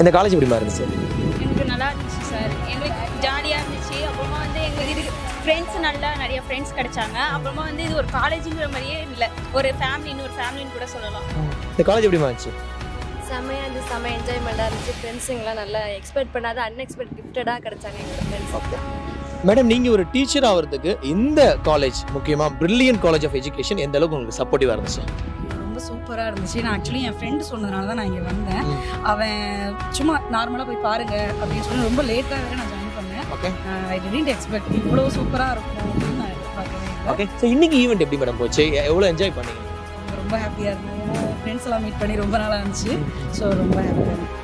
இந்த காலேஜ் எப்படிமா இருந்துச்சு எனக்கு நல்லா இருந்துச்சு சார் எங்களுக்கு ஜாலியாக இருந்துச்சு அப்புறமா வந்து எங்களுக்கு இது ஃப்ரெண்ட்ஸ் நல்லா நிறைய ஃப்ரெண்ட்ஸ் கிடைச்சாங்க அப்புறமா வந்து இது ஒரு காலேஜுங்கிற மாதிரியே இல்லை ஒரு ஃபேமிலின்னு ஒரு ஃபேமிலின்னு கூட சொல்லலாம் இந்த காலேஜ் எப்படிமா இருந்துச்சு செம்மையாக இருந்துச்சு செம்ம என்ஜாய்மெண்ட்டாக இருந்துச்சு ஃப்ரெண்ட்ஸுங்களாம் நல்லா எக்ஸ்பெக்ட் பண்ணாத அன்எக்ஸ்பெக்ட் கிஃப்டடாக கிடைச்சாங்க எங்களோட ஃப்ரெண்ட்ஸ் மேடம் நீங்க ஒரு டீச்சர் ஆகிறதுக்கு இந்த காலேஜ் முக்கியமா பிரில்லியன் காலேஜ் ஆஃப் எஜுகேஷன் எந்த அளவுக்கு உங்களுக்கு சப்போர்ட்டிவா இருந்துச்சு ரொம்ப சூப்பராக இருந்துச்சு நான் ஆக்சுவலி என் ஃப்ரெண்டு சொன்னதுனால தான் நான் இங்கே வந்தேன் அவன் சும்மா நார்மலாக போய் பாருங்க அப்படின்னு சொல்லி ரொம்ப லேட்டாக வேற நான் ஜாயின் பண்ணேன் ஓகே ஐ டென்ட் எக்ஸ்பெக்ட் இவ்வளோ சூப்பராக இருக்கும் அப்படின்னு நான் எதிர்பார்க்கவே இல்லை ஓகே ஸோ இன்னைக்கு ஈவெண்ட் எப்படி மேடம் போச்சு எ- எவ்வளவு என்ஜாய் பண்ணீங்க ரொம்ப ஹாப்பியாக இருந்தோம் ஃப்ரெண்ட்ஸ் எல்லாம் மீட் பண்ணி ரொம்ப நாளாக இருந்துச்சு ஸோ ரொம்ப ஹாப்பியாக இருந்தேன்